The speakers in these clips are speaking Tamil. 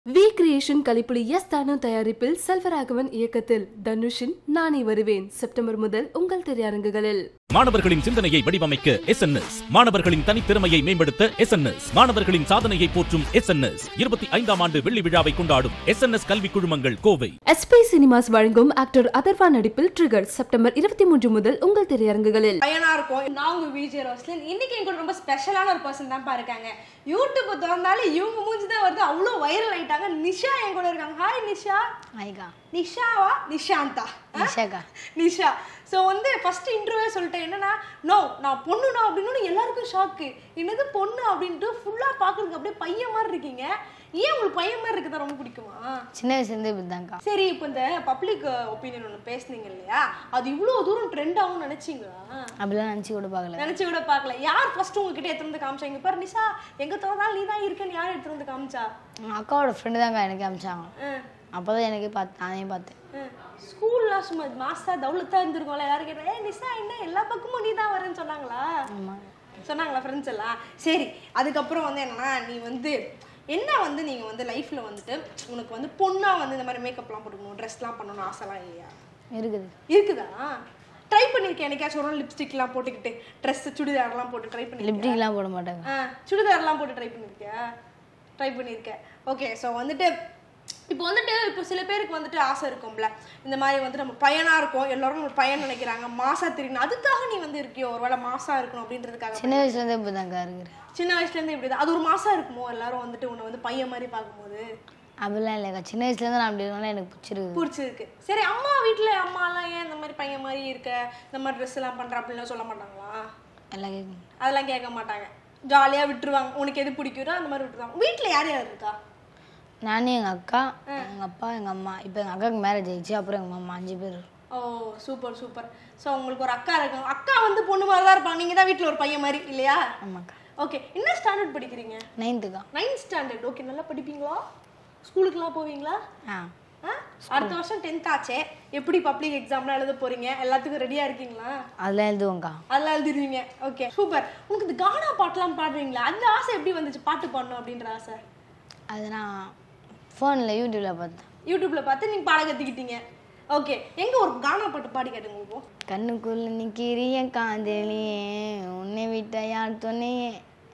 We creation Kalaipuli S Thanu தயாரிப்பில் செல்வராகவன் இயக்கத்தில் தனுஷின் நானே வருவேன் செப்டம்பர் முதல் உங்கள் திரையரங்குகளில் மாணவர்களின் சிந்தனையை வடிவமைக்க எஸ் மாணவர்களின் தனித்திறமையை மேம்படுத்த எஸ் மாணவர்களின் சாதனையை போற்றும் எஸ் இருபத்தி ஐந்தாம் ஆண்டு வெள்ளி விழாவை கொண்டாடும் எஸ் கல்வி குழுமங்கள் கோவை எஸ்பி சினிமாஸ் வழங்கும் ஆக்டர் அதர்வா நடிப்பில் ட்ரிகர் செப்டம்பர் இருபத்தி மூன்று முதல் உங்கள் திரையரங்குகளில் பையனா இருக்கும் நான் உங்க விஜய் ரோஸ்லின் இன்னைக்கு என் கூட ரொம்ப ஸ்பெஷலான ஒரு பர்சன் தான் இருக்காங்க யூடியூப் திறந்தாலே இவங்க மூஞ்சி தான் வருது அவ்வளோ வைரல் ஆயிட்டாங்க நிஷா என் கூட இருக்காங்க ஹாய் நிஷா ஐகா நிஷாவா நிஷாந்தா ஆ? நிஷாக்கா நிஷா ஸோ வந்து ஃபர்ஸ்ட் இன்டர்வியூ சொல்லிட்டேன் என்னன்னா நோ நான் பொண்ணுனா அப்படின்னு எல்லாருக்கும் ஷாக்கு என்னது பொண்ணு அப்படின்ட்டு ஃபுல்லாக பார்க்கறதுக்கு அப்படியே பையன் மாதிரி இருக்கீங்க ஏன் உங்களுக்கு பையன் மாதிரி இருக்கிறதா ரொம்ப பிடிக்குமா சின்ன வயசுலேருந்து இப்படி தான்க்கா சரி இப்போ இந்த பப்ளிக் ஒப்பீனியன் ஒன்று பேசுனீங்க இல்லையா அது இவ்வளோ தூரம் ட்ரெண்ட் ஆகும்னு நினைச்சீங்களா அப்படிலாம் நினச்சி கூட பார்க்கல நினைச்சு கூட பார்க்கல யார் ஃபர்ஸ்ட் உங்ககிட்ட எடுத்து வந்து காமிச்சாங்க பாரு நிஷா எங்க தோதாலும் நீ தான் இருக்கேன்னு யார் எடுத்து வந்து காமிச்சா எங்கள் அக்காவோட ஃப்ரெண்டு தான்க்கா எனக்கு அமிச்சாங்க அஹ், அப்போ தான் எனக்கு பார்த்து நானே பார்த்தேன் அஹ். ஸ்கூல்லாம் சும்மா மாசா தவுளத்தா இருந்திருக்கோம்ல யாரும் கேட்டா ஏ நிஷா என்ன எல்லா பக்கமும் நீ தான் வரேன்னு சொன்னாங்களா ஆமாம் சொன்னாங்களா ஃப்ரெண்ட்ஸ் எல்லாம் சரி அதுக்கப்புறம் வந்து என்னன்னா நீ வந்து என்ன வந்து நீங்க வந்து லைஃப்ல வந்துட்டு உனக்கு வந்து பொண்ணா வந்து இந்த மாதிரி மேக்கப்லாம் போட்டுக்கணும் ட்ரெஸ்லாம் பண்ணணும்னு ஆசைலாம் இல்லையா இருக்குது இருக்குதா ட்ரை பண்ணிருக்கேன் என்னைக்காச்சும் ஒரு லிப்ஸ்டிக்லாம் போட்டுக்கிட்டு ட்ரெஸ் சுடிதார்லாம் போட்டு ட்ரை பண்ணி லிப்டிக்லாம் போட மாட்டாங்க ஆ சுடிதார்லாம் போட்டு ட்ரை பண்ணியிருக்கியா ட்ரை பண்ணியிருக்கேன் ஓகே ஸோ வந்துட்டு இப்போ வந்துட்டு இப்போ சில பேருக்கு வந்துட்டு ஆசை இருக்கும்ல இந்த மாதிரி வந்து நம்ம பையனா இருக்கோம் எல்லாரும் ஒரு பையன் நினைக்கிறாங்க மாசா தெரியணும் அதுக்காக நீ வந்து இருக்கியோ ஒருவேளை மாசா இருக்கணும் அப்படின்றதுக்காக சின்ன வயசுலேருந்தே இப்படி தான்க்கா இருக்கிறேன் சின்ன வயசுல இருந்து இப்படி தான் அது ஒரு மாசா இருக்குமோ எல்லாரும் வந்துட்டு உன்னை வந்து பையன் மாதிரி பார்க்கும்போது அப்படிலாம் இல்லைக்கா சின்ன வயசுலேருந்து நான் அப்படி இருக்கனால எனக்கு பிடிச்சிருக்கு பிடிச்சிருக்கு சரி அம்மா வீட்டில் அம்மாலாம் ஏன் இந்த மாதிரி பையன் மாதிரி இருக்க இந்த மாதிரி ட்ரெஸ் எல்லாம் பண்ற அப்படின்லாம் சொல்ல மாட்டாங்களா எல்லாம் கேட்கும் அதெல்லாம் கேட்க மாட்டாங்க ஜாலியாக விட்டுருவாங்க உனக்கு எது பிடிக்குதோ அந்த மாதிரி விட்டுருவாங்க வீட்டில் யார் யார் இருக்கா நானும் எங்கள் அக்கா எங்கள் அப்பா எங்கள் அம்மா இப்போ எங்கள் அக்காவுக்கு மேரேஜ் ஆயிடுச்சு அப்புறம் எங்கள் மாமா அஞ்சு பேர் இருக்கோம். ஓ சூப்பர் சூப்பர் ஸோ உங்களுக்கு ஒரு அக்கா இருக்காங்க அக்கா வந்து பொண்ணு மாதிரி தான் இருப்பாங்க நீங்கள் தான் வீட்டில் ஒரு பையன் மாதிரி இல்லையா ஆமாக்கா ஓகே என்ன ஸ்டாண்டர்ட் படிக்கிறீங்க நைன்த்துக்கா நைன்த் ஸ்டாண்டர்ட் ஓகே நல்லா படிப்பீங்களா ஸ்கூலுக்குலாம் போவீங்களா ஆ ஆ அடுத்த வருஷம் டென்த் ஆச்சே எப்படி பப்ளிக் எக்ஸாம்லாம் எழுத போறீங்க எல்லாத்துக்கும் ரெடியாக இருக்கீங்களா அதெல்லாம் எழுதுவோங்க்கா அதெல்லாம் எழுதிருவீங்க ஓகே சூப்பர் உங்களுக்கு இந்த கானா பாட்டெலாம் பாடுறீங்களா அந்த ஆசை எப்படி வந்துச்சு பாட்டு பாடணும் அப்படின்ற ஆசை அது நான் ஃபோனில் யூடியூப்பில் பார்த்தேன் யூடியூப்ல பார்த்து நீங்கள் பாட கற்றுக்கிட்டீங்க ஓகே எங்க ஒரு கானா பாட்டு பாடி கேட்டுங்க இப்போ கண்ணுக்குள்ள நிக்கிறிய காதலியே உன்னை விட்ட யார் துணையே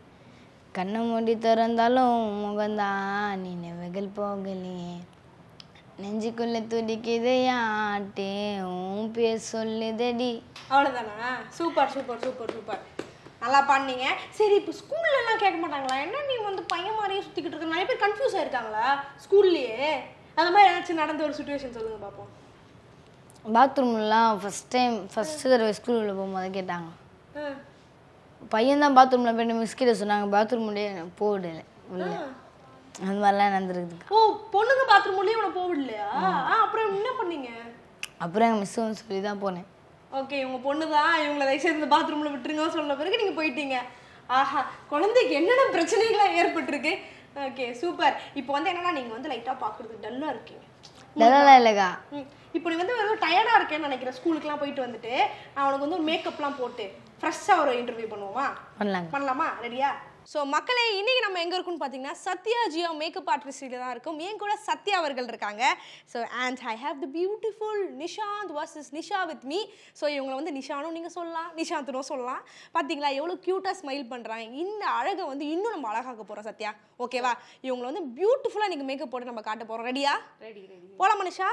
கண்ணை மூடி திறந்தாலும் முகந்தான் நினைவுகள் போகலையே நெஞ்சுக்குள்ள துடிக்குது யாட்டே உன் பேர் சொல்லுதடி அவ்வளோதானா சூப்பர் சூப்பர் சூப்பர் சூப்பர் நல்லா பாடினீங்க சரி இப்போ ஸ்கூல்ல எல்லாம் கேட்க மாட்டாங்களா என்ன நீ வந்து பையன் மாதிரியே சுற்றிக்கிட்டு இருக்க நிறைய பேர் கன்ஃபியூஸ் ஆயிருக்காங்களா ஸ்கூல்லையே அந்த மாதிரி ஏதாச்சும் நடந்த ஒரு சுச்சுவேஷன் சொல்லுங்க பார்ப்போம் பாத்ரூம்லாம் ஃபஸ்ட் டைம் ஃபஸ்ட்டு தடவை ஸ்கூலில் போகும்போது கேட்டாங்க ஆ. பையன் தான் பாத்ரூமில் போயிட்டு மிஸ் கிட்ட சொன்னாங்க பாத்ரூம் உள்ளே போடல உள்ள அந்த மாதிரிலாம் நடந்துருக்குதுக்கா ஓ பொண்ணுங்க பாத்ரூம் உள்ளே உன போவிடலையா ஆ அப்புறம் என்ன பண்ணீங்க அப்புறம் எங்கள் மிஸ் வந்து சொல்லி தான் போனேன் ஓகே இவங்க பொண்ணு தான் இவங்களை தயவுசெய்து இந்த பாத்ரூமில் விட்டுருங்க சொன்ன பிறகு நீங்கள் போயிட்டீங்க ஆஹா குழந்தைக்கு என்னென்ன பிரச்சனைகள்லாம் ஏற்பட்டிருக்கு ஓகே சூப்பர் இப்போ வந்து என்னன்னா நீங்கள் வந்து லைட்டாக பார்க்குறதுக்கு டல்லாக இருக்கீங்க இதெல்லாம் இல்லைக்கா ம். இப்போ நீ வந்து வெறும் டயர்டாக இருக்கேன்னு நினைக்கிறேன் ஸ்கூலுக்குலாம் போயிட்டு வந்துட்டு நான் உனக்கு வந்து ஒரு மேக்கப்லாம் போட்டு ஃப்ரெஷ்ஷாக ஒரு இன்டர்வியூ பண்ணுவோமா பண்ணலாங்க பண்ணலாமா ரெடியா ஸோ மக்களே இன்னைக்கு நம்ம எங்கே இருக்குன்னு பார்த்தீங்கன்னா சத்யா ஜியோ மேக்கப் ஆர்டிஸ்டில் தான் இருக்கும் என் கூட சத்யா அவர்கள் இருக்காங்க so and I have the beautiful Nishanth versus Nisha with me so இவங்களை வந்து நிஷானும் நீங்கள் சொல்லலாம் நிஷாந்தனும் சொல்லலாம் பார்த்தீங்களா எவ்வளோ க்யூட்டாக ஸ்மைல் பண்ணுறாங்க இந்த அழகை வந்து இன்னும் நம்ம அழகாக்க போகிறோம் சத்யா ஓகேவா இவங்களை வந்து பியூட்டிஃபுல்லாக நீங்கள் மேக்கப் போட்டு நம்ம காட்ட போகிறோம் ரெடியா ரெடி ரெடி போகலாமா நிஷா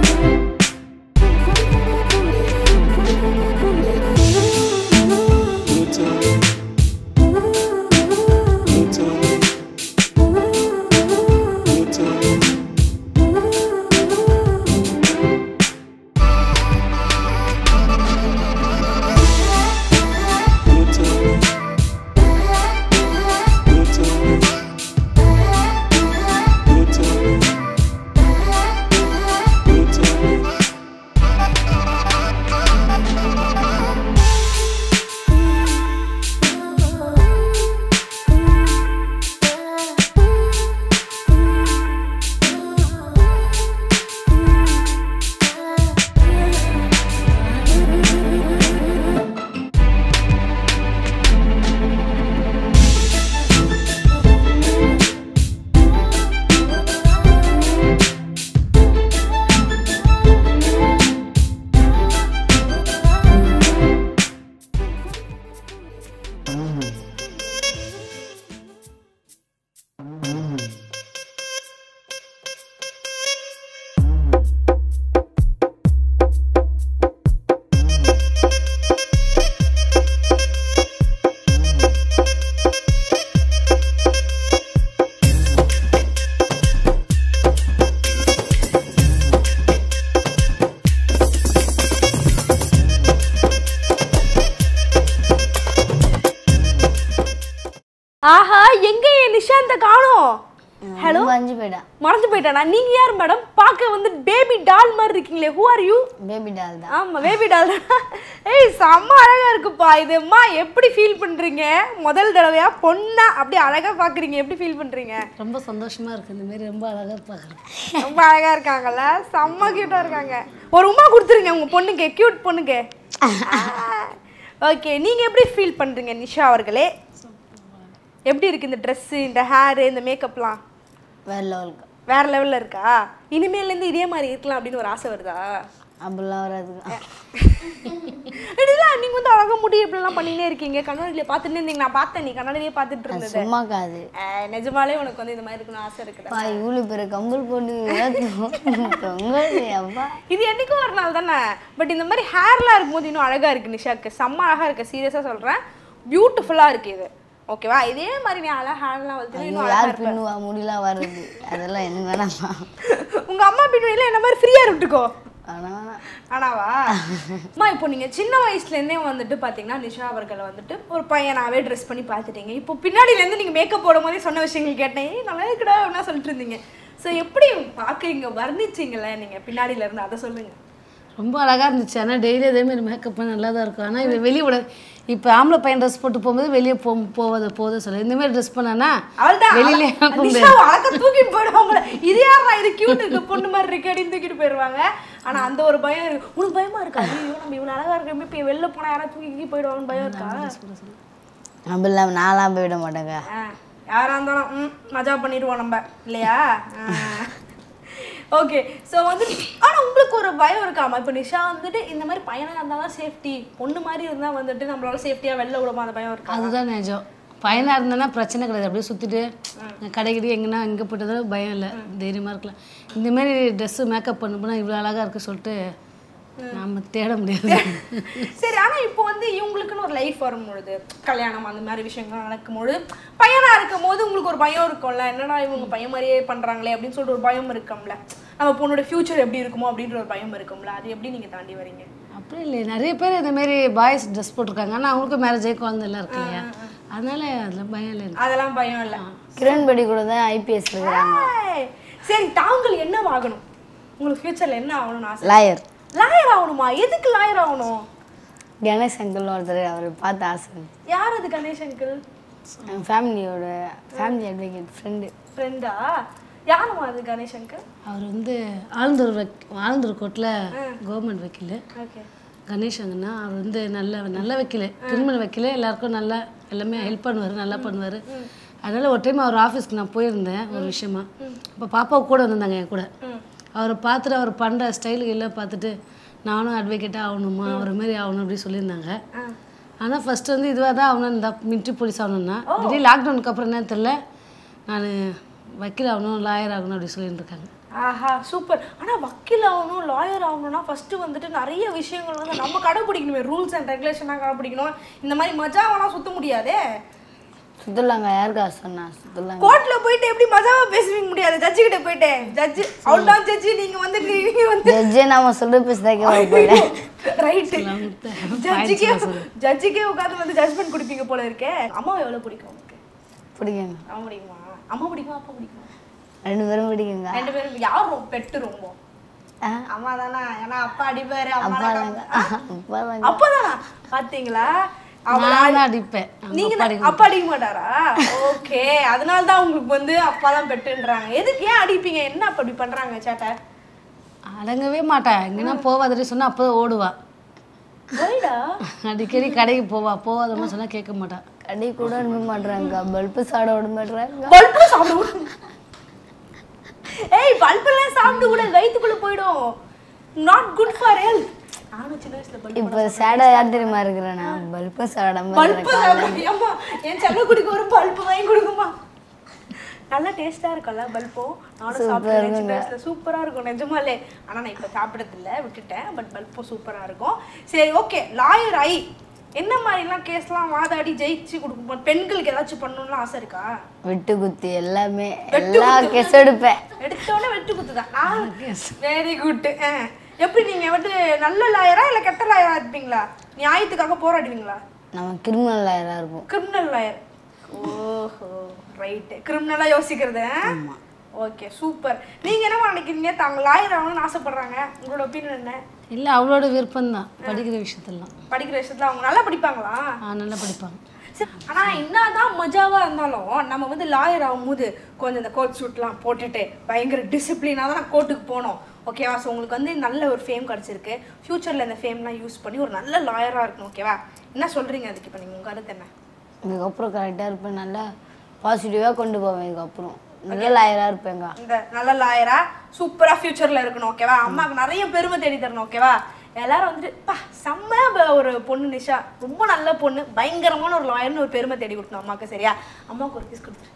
Thank நிஷாந்த காணோம் ஹலோ ரொம்ப அஞ்சு போயிட்டா மறந்து போயிட்டானா நீங்க யார் மேடம் பார்க்க வந்து பேபி டால் மாதிரி இருக்கீங்களே who are you baby doll தான் ஆமா பேபி டால் ஏய் செம்ம அழகா இருக்குப்பா இது அம்மா எப்படி ஃபீல் பண்றீங்க முதல் தடவையா பொண்ணா அப்படியே அழகா பாக்குறீங்க எப்படி ஃபீல் பண்றீங்க ரொம்ப சந்தோஷமா இருக்கு இந்த மாதிரி ரொம்ப அழகா பார்க்குறேன் ரொம்ப அழகா இருக்காங்கல்ல செம்ம கியூட்டா இருக்காங்க ஒரு உமா கொடுத்துருங்க உங்க பொண்ணுக்கு கியூட் பொண்ணுக்கு ஓகே நீங்க எப்படி ஃபீல் பண்றீங்க நிஷா அவர்களே எப்படி இருக்கு இந்த Dress இந்த ஹேர் இந்த மேக்கப்லாம் வேற லெவலுக்கு வேற லெவல்ல இருக்கா இனிமேல்ல இருந்து இதே மாதிரி இருக்கலாம் அப்படின்னு ஒரு ஆசை வருதா அப்படிலாம் வராதுங்க இதெல்லாம் நீங்க வந்து அழகா முடி இப்படிலாம் பண்ணினே இருக்கீங்க கண்ணாடியில பார்த்துட்டு இருந்தீங்க நான் பார்த்தேன் நீ கண்ணாடியிலே பார்த்துட்டு அது இருந்தது சும்மா காது அஹ், நிஜமாலே உனக்கு வந்து இந்த மாதிரி இருக்கணும் ஆசை இருக்குதா பா இவ்வளோ பேர் கம்பல் போட்டு தொங்கல் அப்பா இது என்னைக்கும் ஒரு நாள் தானே பட் இந்த மாதிரி ஹேர்லாம் இருக்கும்போது இன்னும் அழகா இருக்கு நிஷாக்கு செம்ம அழகா இருக்கு சீரியஸா சொல்றேன் பியூட்டிஃபுல்லா இருக்கு இது ஓகேவா இதே மாதிரி நீ அழகா ஹேர்லாம் வளர்த்து ஐயோ இன்னும் அழகா யார் இருப்ப பின்னுவா முடியலாம் வருது அதெல்லாம் எனக்கு வேணாம்ப்பா உங்க அம்மா பின்னுல என்ன மாதிரி ஃப்ரீயா விட்டுக்கோ வேணாம் வேணாம் ஆனாவா அம்மா இப்போ நீங்க சின்ன வயசுல இருந்தே வந்துட்டு பாத்தீங்கன்னா நிஷா அவர்களை வந்துட்டு ஒரு பையனாவே ட்ரெஸ் பண்ணி பார்த்துட்டீங்க இப்போ பின்னாடில இருந்து நீங்க மேக்கப் போடும் போதே சொன்ன விஷயங்கள் கேட்டேன் "ஏய், நல்லா இருக்குடா அப்படின்னா சொல்லிட்டு இருந்தீங்க ஸோ எப்படி பாக்குறீங்க வர்ணிச்சிங்கல்ல நீங்க பின்னாடில இருந்து அதை சொல்லுங்க ரொம்ப அழகா இருந்துச்சு ஆனால் டெய்லி அதே மாதிரி மேக்கப் பண்ண நல்லா தான் இருக்கும் ஆனால் இது வெளியே விட இப்போ ஆம்பளை பையன் ட்ரெஸ் போட்டு போகும்போது வெளியே போ போவதை போதை சொல்ல இந்த மாதிரி ட்ரெஸ் பண்ணானா அவள்தான் வெளியில அவ- அனுப்ப முடியாது நிஷாவை அழகா தூக்கிட்டு போயிடுவாங்களே இது யாரா இது கியூட் இருக்கு பொண்ணு மாதிரி இருக்கு அப்படின்னு தூக்கிட்டு போயிடுவாங்க ஆனா அந்த ஒரு பயம் இருக்கு உனக்கு பயமா இருக்கா ஐயோ நம்ம இவ்வளவு அழகா இருக்கோம் இப்போ வெளில போனா யாராவது தூக்கி தூக்கி போயிடுவாங்கன்னு பயம் இருக்கா அப்படிலாம் நான்லாம் போயிட மாட்டேங்க ஆ, யாரா இருந்தாலும் ம் மஜா பண்ணிடுவோம் நம்ம இல்லையா ஓகே ஸோ வந்து ஆனா உங்களுக்கு ஒரு பயம் இருக்காமா இப்போ நிஷா வந்துட்டு இந்த மாதிரி பையனா இருந்தால் தான் சேஃப்டி பொண்ணு மாதிரி இருந்தா வந்துட்டு நம்மளால சேஃப்டியா வெளில விடுமா அந்த பயம் இருக்கா அதுதான் நிஜம் பையனாக இருந்தேன்னா பிரச்சனை கிடையாது அப்படியே சுற்றிட்டு கடைக்கிடி எங்கன்னா எங்கே போட்டதாலும் பயம் இல்லை தைரியமாக இருக்கலாம் இந்த மாதிரி ட்ரெஸ்ஸு மேக்கப் பண்ண போனால் இவ்வளோ அழகாக இருக்கு சொல்லிட்டு நாம தேட முடியாது சரி ஆனா இப்போ வந்து இவங்களுக்குன்னு ஒரு லைஃப் வரும்பொழுது கல்யாணம் அந்த மாதிரி விஷயங்கள் நடக்கும்பொழுது பையனா இருக்கும் போது உங்களுக்கு ஒரு பயம் இருக்கும்ல என்னடா இவங்க பையன் மாதிரியே பண்றாங்களே அப்படின்னு சொல்லிட்டு ஒரு பயம் இருக்கும்ல நம்ம பொண்ணோட ஃபியூச்சர் எப்படி இருக்குமோ அப்படின்ற ஒரு பயம் இருக்கும்ல அது எப்படி நீங்க தாண்டி வரீங்க அப்படி இல்லை நிறைய பேர் இந்த மாதிரி பாய்ஸ் ட்ரெஸ் போட்டிருக்காங்க ஆனால் அவங்களுக்கும் மேரேஜ் ஆகி குழந்தை எல்லாம் இருக்கு இல்லையா அதனால அதில் பயம் இல்லை எனக்கு. அதெல்லாம் பயம் இல்லை கிரண்படி கூட தான் ஐபிஎஸ் இருக்கிறாங்க ஏய், சரி தாங்கள் என்ன ஆகணும் உங்களுக்கு ஃபியூச்சர்ல என்ன ஆகணும்னு ஆசை லாயர் லாயர் ஆகணுமா எதுக்கு லாயர் ஆகணும் கணேஷ் அங்கிள் ஒருத்தர் அவர் பார்த்து ஆசை யார் அது கணேஷ் அங்கிள் என் ஃபேமிலியோட ஃபேமிலி அட்வொகேட் ஃப்ரெண்டு ஃப்ரெண்டா யாருமா அது கணேஷ் அங்கிள் அவர் வந்து ஆழ்ந்தூர் வக் ஆழ்ந்தூர் கோர்ட்டில் கவர்மெண்ட் வக்கீல் ஓகே கணேஷ் அண்ணா அவர் வந்து நல்ல நல்ல வக்கீல் கிரிமினல் வக்கீல் எல்லாருக்கும் நல்லா எல்லாமே ஹெல்ப் பண்ணுவார் நல்லா பண்ணுவார் அதனால ஒரு டைம் அவர் ஆஃபீஸ்க்கு நான் போயிருந்தேன் ஒரு விஷயமா அப்போ பாப்பா கூட வந்திருந்தாங்க என் கூட அவரை பார்த்துட்டு அவர் பண்ணுற ஸ்டைலுக்கு எல்லாம் பார்த்துட்டு நானும் அட்வொகேட்டாக ஆகணுமா அவர் மாதிரி ஆகணும் அப்படி சொல்லியிருந்தாங்க ஆனால் ஃபர்ஸ்ட் வந்து இதுவாக தான் ஆகணும் இந்த மிலிட்ரி போலீஸ் ஆகணும்னா திடீர் லாக்டவுனுக்கு அப்புறம் என்னன்னு தெரில நான் வக்கீல் ஆகணும் லாயர் ஆகணும் அப்படி சொல்லிட்டு இருக்காங்க ஆஹா சூப்பர் ஆனா வக்கீல் ஆகணும் லாயர் ஆகணும்னா ஃபர்ஸ்ட் வந்துட்டு நிறைய விஷயங்கள் வந்து நம்ம கடைப்பிடிக்கணுமே ரூல்ஸ் அண்ட் ரெகுலேஷனாக கடைப்பிடிக்கணும் இந்த மாதிரி மஜாவெல்லாம் சுத்த முடியாதே சுத்துலாங்க யாருக்கா சொன்னா சுத்துலாங்க கோர்ட்ல போயிட்டு எப்படி மஜாவா பேசுவீங்க முடியாது ஜட்ஜு கிட்ட போயிட்டு ஜட்ஜு அவ்வளோதான் ஜட்ஜு நீங்க வந்து நீங்க வந்து ஜட்ஜே நாம சொல்ற பேச தான் போல ரைட்டு ஜட்ஜுக்கே ஜட்ஜுக்கே உட்காந்து வந்து ஜட்ஜ்மெண்ட் கொடுப்பீங்க போல இருக்கே அம்மாவை எவ்வளவு பிடிக்கும் உங்களுக்கு பிடிக்குங்க அம்மா பிடிக்குமா அம்மா பிடிக்குமா அப்பா பிடிக்குமா ரெண்டு பேரும் பிடிக்குங்க ரெண்டு பேரும் யார் ரொம்ப பெட்டு ரொம்ப ஆ, அம்மா தானா ஏன்னா அப்பா அடிப்பாரு அம்மா அப்பா தாங்க அப்பா தாங்க அப்பதானா பாத்தீங்களா அவ- நான் தான் அடிப்பேன் அவங்க நீங்க அப்பா தான் அப்பா அடிக்க மாட்டாரா ஓகே அதனால தான் உங்களுக்கு வந்து அப்பா தான் பெட்டுன்றாங்க எதுக்கு ஏன் அடிப்பீங்க என்ன அப்ப அப்படி பண்றாங்க சேட்டை அடங்கவே மாட்டேன் எங்கன்னா போவாதடி சொன்னா அப்போ ஓடுவா போயிடா அடிக்கடி கடைக்கு போவா போவாதம்மா சொன்னா கேட்க மாட்டா கடை கூட விட மாட்றாங்க பல்பு சாட விட மாட்றாங்க பல்பு சாப்பிட ஏய் பல்பெல்லாம் சாப்பிட்டு கூட வயித்துக்குள்ள போயிடும் நாட் குட் ஃபார் ஹெல்த் நானும் சின்ன வயசுல பல்பு இப்ப சேடா யார் தெரியுமா இருக்கிறேன் நான் பல்பு சாடாம பல்பு சாப்பிடுறேன். ஏம்மா, என் செல்ல குடிக்க ஒரு பல்பு வாங்கி கொடுக்குமா நல்லா டேஸ்டா இருக்கும்ல பல்போ நானும் சாப்பிடுறேன் சின்ன வயசுல சூப்பரா இருக்கும் நிஜமாலே ஆனா நான் இப்ப சாப்பிடறது இல்ல விட்டுட்டேன் பட் பல்போ சூப்பரா இருக்கும் சரி ஓகே லாயர் ஐ என்ன மாதிரிலாம் கேஸ்லாம் வாதாடி ஜெயிச்சு கொடுக்க பெண்களுக்கு ஏதாச்சும் பண்ணணும்னு ஆசை இருக்கா வெட்டு குத்தி எல்லாமே எல்லா கேஸ் எடுப்பேன் எடுத்தோடனே வெட்டு குத்துதான் வெரி குட் எப்படி நீங்க வந்து நல்ல லாயரா இல்ல கெட்ட லாயரா இருப்பீங்களா நியாயத்துக்காக போராடுவீங்களா நம்ம கிரிமினல் லாயரா இருப்போம் கிரிமினல் லாயர் ஓஹோ ரைட்டு கிரிமினலாக யோசிக்கிறது ஓகே சூப்பர் நீங்கள் என்ன நினைக்கிறீங்க தாங்க லாயர் ஆகணும்னு ஆசைப்படுறாங்க உங்களோட ஒப்பீனியன் என்ன இல்லை அவளோட விருப்பம்தான் படிக்கிற விஷயத்தெல்லாம் படிக்கிற விஷயத்துல அவங்க நல்லா படிப்பாங்களா ஆ நல்லா படிப்பாங்க சரி, ஆனா என்னதான் மஜாவா இருந்தாலும் நம்ம வந்து லாயர் ஆகும்போது கொஞ்சம் இந்த கோட் சூட்லாம் போட்டுட்டு பயங்கர டிசிப்ளினாக தான் கோர்ட்டுக்கு போனோம் ஓகேவா ஸோ உங்களுக்கு வந்து நல்ல ஒரு ஃபேம் கிடச்சிருக்கு ஃப்யூச்சரில் இந்த ஃபேம்லாம் யூஸ் பண்ணி ஒரு நல்ல லாயராக இருக்கணும் ஓகேவா என்ன சொல்கிறீங்க அதுக்கு இப்போ நீங்கள் உங்கள் கருத்து என்ன இதுக்கப்புறம் கரெக்டாக இருப்பேன் நல்லா பாசிட்டிவாக கொண்டு போவேன் இதுக்கப்புறம் நல்ல லாயராக இருப்பேங்க இந்த நல்ல லாயரா சூப்பரா ஃபியூச்சர்ல இருக்கணும் ஓகேவா அம்மாவுக்கு நிறைய பெருமை தேடி தரணும் ஓகேவா எல்லாரும் வந்துட்டு பா செம்ம ப- ஒரு பொண்ணு நிஷா ரொம்ப நல்ல பொண்ணு பயங்கரமான ஒரு லாயர்னு ஒரு பெருமை தேடி கொடுக்கணும் அம்மாவுக்கு சரியா அம்மாவுக்கு ஒரு கிஸ் கொடுத்துரு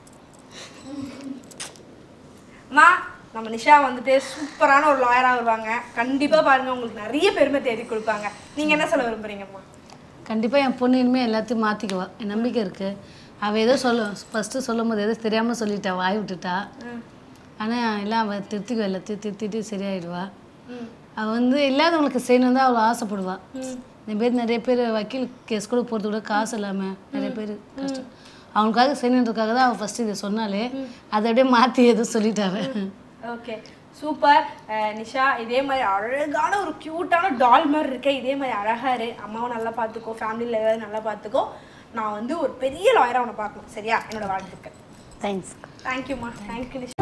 அம்மா நம்ம நிஷா வந்துட்டு சூப்பரான ஒரு லாயரா வருவாங்க கண்டிப்பா பாருங்க உங்களுக்கு நிறைய பெருமை தேடி கொடுப்பாங்க நீங்க என்ன சொல்ல விரும்புறீங்கம்மா கண்டிப்பாக என் பொண்ணு இனிமேல் எல்லாத்தையும் மாற்றிக்குவா என் நம்பிக்கை இருக்குது அவள் ஏதோ சொல்ல ஃபஸ்ட்டு சொல்லும் போது ஏதோ தெரியாமல் சொல்லிட்டா வாய் விட்டுட்டா ஆனால் எல்லாம் அவள் திருத்திக்குவா எல்லாத்தையும் திருத்திட்டு சரியாயிடுவா அவள் வந்து இல்லாதவங்களுக்கு செய்யணும் தான் அவள் ஆசைப்படுவா இந்த பேர் நிறைய பேர் வக்கீல் கேஸ் கூட போகிறது கூட காசு இல்லாமல் நிறைய பேர் கஷ்டம் அவனுக்காக செய்யணுன்றதுக்காக தான் அவள் ஃபஸ்ட்டு இதை சொன்னாலே அதை அப்படியே மாற்றி எதுவும் சொல்லிட்டாரு ஓகே சூப்பர் நிஷா இதே மாதிரி அழகான ஒரு க்யூட்டான டால் மாதிரி இருக்க இதே மாதிரி அழகா இரு அம்மாவும் நல்லா பார்த்துக்கோ ஃபேமிலியில் ஏதாவது நல்லா பார்த்துக்கோ நான் வந்து ஒரு பெரிய லாயராக உன்னை பார்க்கணும் சரியா என்னோட வாழ்த்துக்கள் தேங்க்ஸ் தேங்க்யூம்மா thank you Nisha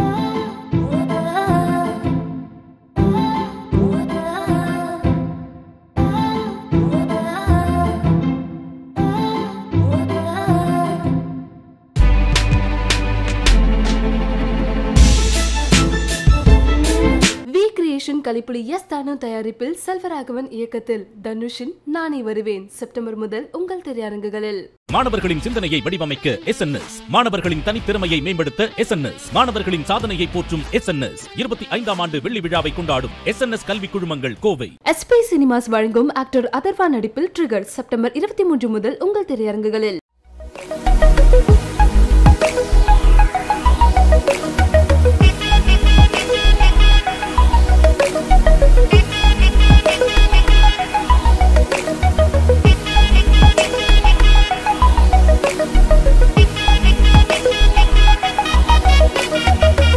V creation Kalaipuli S Thanu தயாரிப்பில் செல்வராகவன் இயக்கத்தில் தனுஷின் நானே வருவேன் செப்டம்பர் முதல் உங்கள் திரையரங்குகளில் மாணவர்களின் சிந்தனையை வடிவமைக்க எஸ் மாணவர்களின் தனித்திறமையை மேம்படுத்த எஸ் மாணவர்களின் சாதனையை போற்றும் எஸ் இருபத்தி ஐந்தாம் ஆண்டு வெள்ளி விழாவை கொண்டாடும் எஸ் கல்வி குழுமங்கள் கோவை எஸ்பி சினிமாஸ் வழங்கும் ஆக்டர் அதர்வா நடிப்பில் ட்ரிகர் செப்டம்பர் இருபத்தி மூன்று முதல் உங்கள் திரையரங்குகளில்